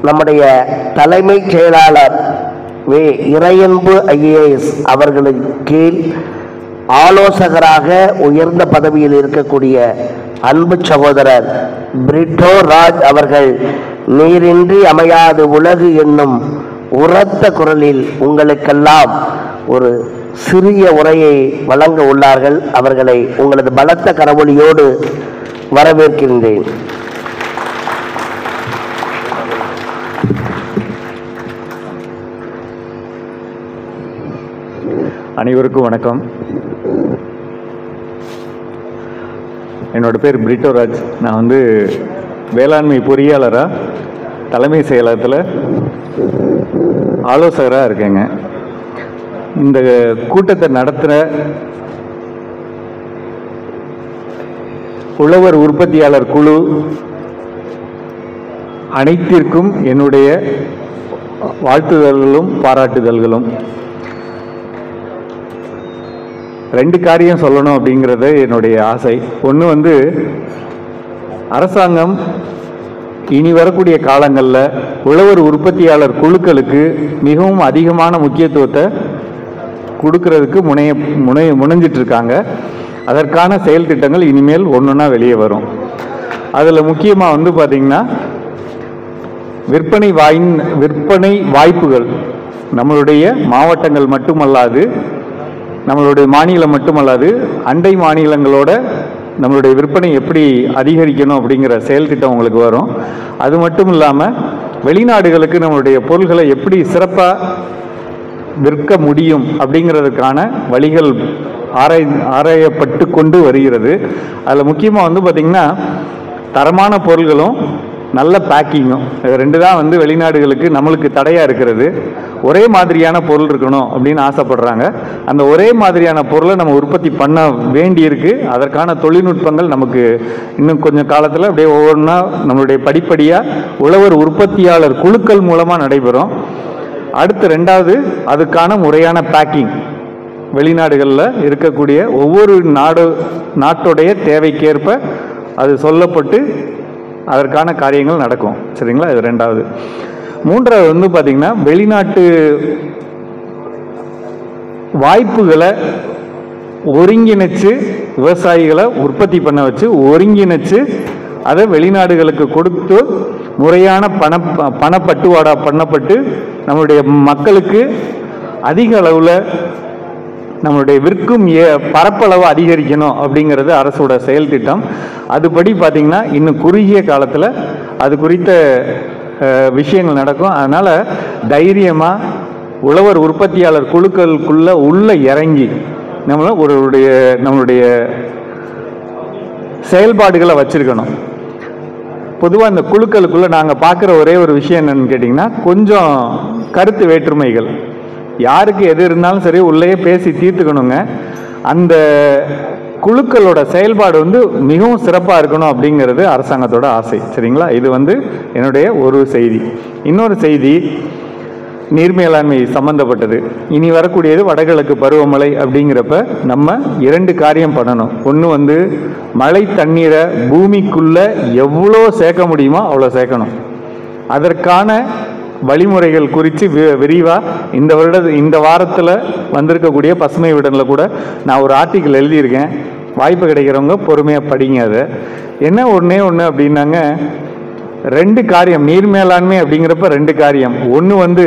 நம்முடைய தலைமைச் செயலாளர் வே இறையன்பு ஐஏஎஸ் அவர்களின் கீழ் ஆலோசகராக உயர்ந்த பதவியில் இருக்கக்கூடிய அன்பு சகோதரர் பிரிட்டோ ராஜ் அவர்கள் நீரின்றி அமையாது உலகு என்னும் உரத்த குரலில் உங்களுக்கெல்லாம் ஒரு சிறிய உரையை வழங்க உள்ளார்கள் அவர்களை உங்களது பலத்த கரவொலியோடு வரவேற்கின்றேன் அனைவருக்கும் வணக்கம் என்னோட பேர் பிரிட்டோ ராஜ் நான் வந்து வேளாண்மை பொறியாளராக தலைமை செயலகத்தில் ஆலோசகராக இருக்கேங்க இந்த கூட்டத்தை நடத்துகிற உழவர் உற்பத்தியாளர் குழு அனைத்திற்கும் என்னுடைய வாழ்த்துதல்களும் பாராட்டுதல்களும் ரெண்டு காரியம் சொல்லணும் அப்படிங்கிறது என்னுடைய ஆசை ஒன்று வந்து அரசாங்கம் இனி வரக்கூடிய காலங்களில் உழவர் உற்பத்தியாளர் குழுக்களுக்கு மிகவும் அதிகமான முக்கியத்துவத்தை கொடுக்கறதுக்கு முனைய முனை முனைஞ்சிட்டு இருக்காங்க அதற்கான செயல் திட்டங்கள் இனிமேல் ஒன்றுனா வெளியே வரும் அதில் முக்கியமாக வந்து பார்த்திங்கன்னா விற்பனை வாயின் விற்பனை வாய்ப்புகள் நம்மளுடைய மாவட்டங்கள் மட்டுமல்லாது நம்மளுடைய மாநிலம் மட்டுமல்லாது அண்டை மாநிலங்களோட நம்மளுடைய விற்பனை எப்படி அதிகரிக்கணும் அப்படிங்கிற செயல் திட்டம் உங்களுக்கு வரும் அது மட்டும் இல்லாமல் வெளிநாடுகளுக்கு நம்மளுடைய பொருள்களை எப்படி சிறப்பாக விற்க முடியும் அப்படிங்கிறதுக்கான வழிகள் ஆராய் ஆராயப்பட்டு கொண்டு வருகிறது அதில் முக்கியமாக வந்து பார்த்திங்கன்னா தரமான பொருள்களும் நல்ல பேக்கிங்கும் இது ரெண்டு தான் வந்து வெளிநாடுகளுக்கு நம்மளுக்கு தடையாக இருக்கிறது ஒரே மாதிரியான பொருள் இருக்கணும் அப்படின்னு ஆசைப்படுறாங்க அந்த ஒரே மாதிரியான பொருளை நம்ம உற்பத்தி பண்ண வேண்டியிருக்கு அதற்கான தொழில்நுட்பங்கள் நமக்கு இன்னும் கொஞ்சம் காலத்தில் அப்படியே ஒவ்வொன்றா நம்மளுடைய படிப்படியாக உழவர் உற்பத்தியாளர் குழுக்கள் மூலமாக நடைபெறும் அடுத்து ரெண்டாவது அதுக்கான முறையான பேக்கிங் வெளிநாடுகளில் இருக்கக்கூடிய ஒவ்வொரு நாடு நாட்டுடைய தேவைக்கேற்ப அது சொல்லப்பட்டு அதற்கான காரியங்கள் நடக்கும் சரிங்களா இது ரெண்டாவது மூன்றாவது வந்து பார்த்திங்கன்னா வெளிநாட்டு வாய்ப்புகளை ஒருங்கிணைச்சு விவசாயிகளை உற்பத்தி பண்ண வச்சு ஒருங்கிணைச்சு அதை வெளிநாடுகளுக்கு கொடுத்து முறையான பண பணப்பட்டுவாடா பண்ணப்பட்டு நம்மளுடைய மக்களுக்கு அதிக அளவில் நம்மளுடைய விற்கும் ஏ- பரப்பளவு அதிகரிக்கணும் அப்படிங்கிறது அரசோட செயல் திட்டம் அதுபடி பார்த்திங்கன்னா இன்னும் குறுகிய காலத்தில் அது குறித்த அஹ், விஷயங்கள் நடக்கும் அதனால் தைரியமாக உழவர் உற்பத்தியாளர் குழுக்களுக்குள்ள உள்ள இறங்கி நம்மள ஒருடைய நம்மளுடைய செயல்பாடுகளை வச்சிருக்கணும் பொதுவாக இந்த குழுக்களுக்குள்ள நாங்கள் பார்க்குற ஒரே ஒரு விஷயம் என்னன்னு கேட்டிங்கன்னா கொஞ்சம் கருத்து வேற்றுமைகள் யாருக்கு எது இருந்தாலும் சரி உள்ளேயே பேசி தீர்த்துக்கணுங்க அந்த குழுக்களோட செயல்பாடு வந்து மிகவும் சிறப்பாக இருக்கணும் அப்படிங்கிறது அரசாங்கத்தோட ஆசை சரிங்களா இது வந்து என்னுடைய ஒரு செய்தி இன்னொரு செய்தி நீர் மேலாண்மை சம்பந்தப்பட்டது இனி வரக்கூடியது வடகிழக்கு பருவமழை அப்படிங்கிறப்ப நம்ம இரண்டு காரியம் பண்ணணும் ஒன்று வந்து மழை தண்ணீரை பூமிக்குள்ள எவ்வளோ சேர்க்க முடியுமோ அவ்வளோ சேர்க்கணும் அதற்கான வழிமுறைகள் குறித்து வி விரிவாக இந்த வருட இந்த வாரத்தில் வந்திருக்கக்கூடிய பசுமை விடனில் கூட நான் ஒரு ஆர்டிக்கிள் எழுதியிருக்கேன் வாய்ப்பு கிடைக்கிறவங்க பொறுமையாக படிங்க அதை என்ன ஒன்றே ஒன்று அப்படின்னாங்க ரெண்டு காரியம் நீர் மேலாண்மை அப்படிங்கிறப்ப ரெண்டு காரியம் ஒன்று வந்து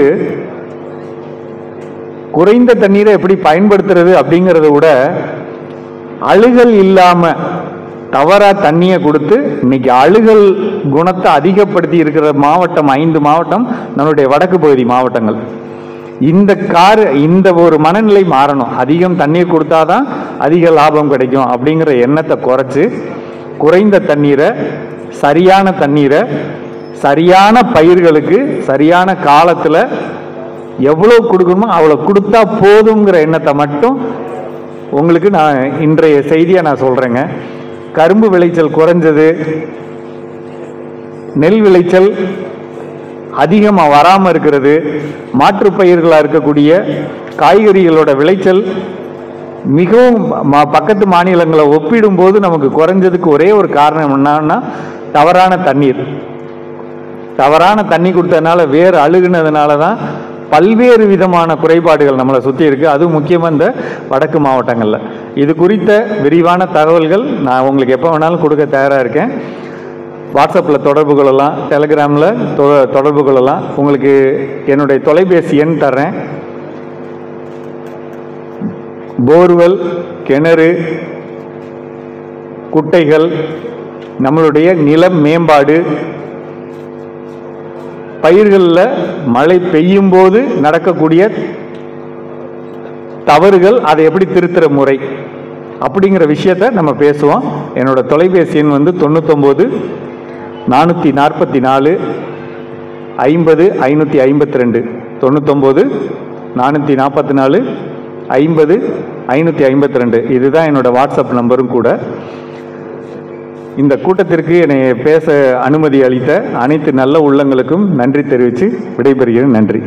குறைந்த தண்ணீரை எப்படி பயன்படுத்துறது அப்படிங்கிறத விட அழுகல் இல்லாம தவறா தண்ணியை கொடுத்து இன்னைக்கு அழுகல் குணத்தை அதிகப்படுத்தி இருக்கிற மாவட்டம் ஐந்து மாவட்டம் நம்மளுடைய வடக்கு பகுதி மாவட்டங்கள் இந்த கார் இந்த ஒரு மனநிலை மாறணும் அதிகம் தண்ணீர் கொடுத்தாதான் அதிக லாபம் கிடைக்கும் அப்படிங்கிற எண்ணத்தை குறைச்சு குறைந்த தண்ணீரை சரியான தண்ணீரை சரியான பயிர்களுக்கு சரியான காலத்தில் எவ்வளோ கொடுக்கணுமோ அவ்வளோ கொடுத்தா போதுங்கிற எண்ணத்தை மட்டும் உங்களுக்கு நான் இன்றைய செய்தியை நான் சொல்கிறேங்க கரும்பு விளைச்சல் குறைஞ்சது நெல் விளைச்சல் அதிகமாக வராமல் இருக்கிறது மாற்றுப் பயிர்களாக இருக்கக்கூடிய காய்கறிகளோட விளைச்சல் மிகவும் ம- பக்கத்து மாநிலங்களை ஒப்பிடும்போது நமக்கு குறைஞ்சதுக்கு ஒரே ஒரு காரணம் என்னன்னா தவறான தண்ணீர் தவறான தண்ணி கொடுத்ததுனால வேர் அழுகுனதுனால தான் பல்வேறு விதமான குறைபாடுகள் நம்மளை சுற்றி இருக்குது அதுவும் முக்கியமாக இந்த வடக்கு மாவட்டங்களில் இது குறித்த விரிவான தகவல்கள் நான் உங்களுக்கு எப்போ வேணாலும் கொடுக்க தயாராக இருக்கேன் வாட்ஸ்அப்பில் தொடர்பு கொள்ளலாம் டெலிகிராமில் தொ- தொடர்பு கொள்ளலாம் உங்களுக்கு என்னுடைய தொலைபேசி எண் தர்றேன் போர்வெல் கிணறு குட்டைகள் நம்மளுடைய நிலம் மேம்பாடு பயிர்களில் மழை பெய்யும் போது நடக்கக்கூடிய தவறுகள் அதை எப்படி திருத்துற முறை அப்படிங்கிற விஷயத்த நம்ம பேசுவோம் என்னோட தொலைபேசி எண் வந்து தொண்ணூத்தொம்பது நானூற்றி நாற்பத்தி நாலு ஐம்பது ஐநூற்றி ஐம்பத்தி ரெண்டு தொண்ணூத்தொம்பது நானூற்றி நாற்பத்தி நாலு ஐம்பது ஐநூற்றி ஐம்பத்தி ரெண்டு இதுதான் என்னோட வாட்ஸ்அப் நம்பரும் கூட இந்த கூட்டத்திற்கு என்னை பேச அனுமதி அளித்த அனைத்து நல்ல உள்ளங்களுக்கும் நன்றி தெரிவித்து விடைபெறுகிறேன் நன்றி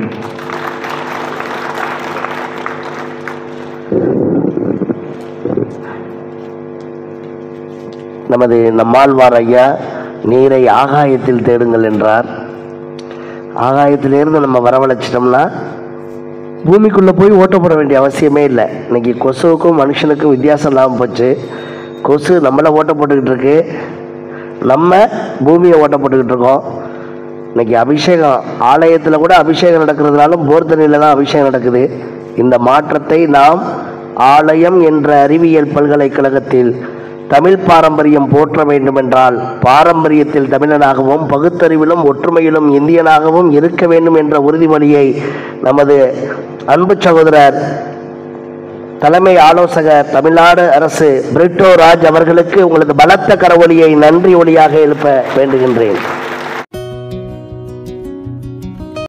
நமது நம்மாழ்வார் ஐயா நீரை ஆகாயத்தில் தேடுங்கள் என்றார் ஆகாயத்திலிருந்து நம்ம வரவழைச்சிட்டோம்னா பூமிக்குள்ளே போய் ஓட்ட போட வேண்டிய அவசியமே இல்லை இன்னைக்கு கொசுவுக்கும் மனுஷனுக்கும் வித்தியாசம் இல்லாமல் போச்சு கொசு நம்மளை ஓட்ட போட்டுக்கிட்டு இருக்கு நம்ம பூமியை ஓட்ட போட்டுக்கிட்டு இருக்கோம் இன்னைக்கு அபிஷேகம் ஆலயத்தில் கூட அபிஷேகம் நடக்கிறதுனாலும் போர் தண்ணியில் தான் அபிஷேகம் நடக்குது இந்த மாற்றத்தை நாம் ஆலயம் என்ற அறிவியல் பல்கலைக்கழகத்தில் தமிழ் பாரம்பரியம் போற்ற வேண்டுமென்றால் பாரம்பரியத்தில் தமிழனாகவும் பகுத்தறிவிலும் ஒற்றுமையிலும் இந்தியனாகவும் இருக்க வேண்டும் என்ற உறுதிமொழியை நமது அன்பு சகோதரர் தலைமை ஆலோசகர் தமிழ்நாடு அரசு பிரிட்டோ ராஜ் அவர்களுக்கு உங்களது பலத்த கரவொலியை நன்றி ஒலியாக எழுப்ப வேண்டுகின்றேன்